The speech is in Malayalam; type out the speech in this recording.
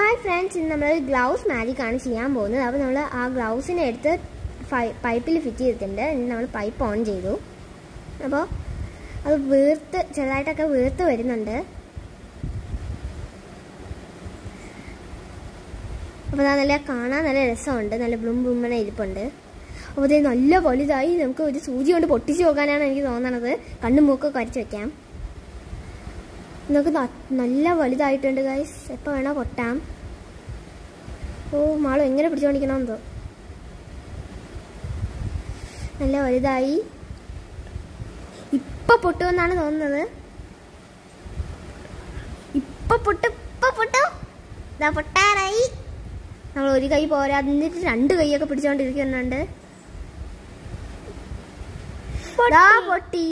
ഹായ് ഫ്രണ്ട്സ് ഇന്ന് നമ്മൾ ഗ്ലൗസ് മാജിക് ആണ് ചെയ്യാൻ പോകുന്നത് അപ്പോൾ നമ്മൾ ആ ഗ്ലൗസിനെ എടുത്ത് പൈപ്പിൽ ഫിറ്റ് ചെയ്തിട്ടുണ്ട് ഇനി നമ്മൾ പൈപ്പ് ഓൺ ചെയ്തു അപ്പോൾ അത് വീർത്ത് ചെറുതായിട്ടൊക്കെ വീർത്ത് വരുന്നുണ്ട് അപ്പോൾ അത് നല്ല കാണാൻ നല്ല രസമുണ്ട് നല്ല ബ്ലും ബ്ലുമ്മണ ഇരിപ്പുണ്ട് അപ്പോൾ ഇത് നല്ല വലുതായി നമുക്ക് ഒരു സൂചി കൊണ്ട് പൊട്ടിച്ച് നോക്കാനാണ് എനിക്ക് തോന്നണത് കണ്ണും മൂക്കൊക്കെ വരച്ച് വെക്കാം നമുക്ക് നല്ല വലുതായിട്ടുണ്ട് ഗൈസ് എപ്പോൾ വേണോ പൊട്ടാം ഓ മാളും എങ്ങനെ പിടിച്ചോണ്ടിക്കണമെന്തോ നല്ല വലുതായി ഇപ്പൊ പൊട്ടുമെന്നാണ് തോന്നുന്നത് ഇപ്പൊ പൊട്ടു ഇപ്പൊ പൊട്ടു ഇതാ പൊട്ടാറായി നമ്മൾ ഒരു കൈ പോരാ എന്നിട്ട് രണ്ട് കൈയൊക്കെ പിടിച്ചോണ്ടിരിക്കുന്നുണ്ട് ദാ പൊട്ടി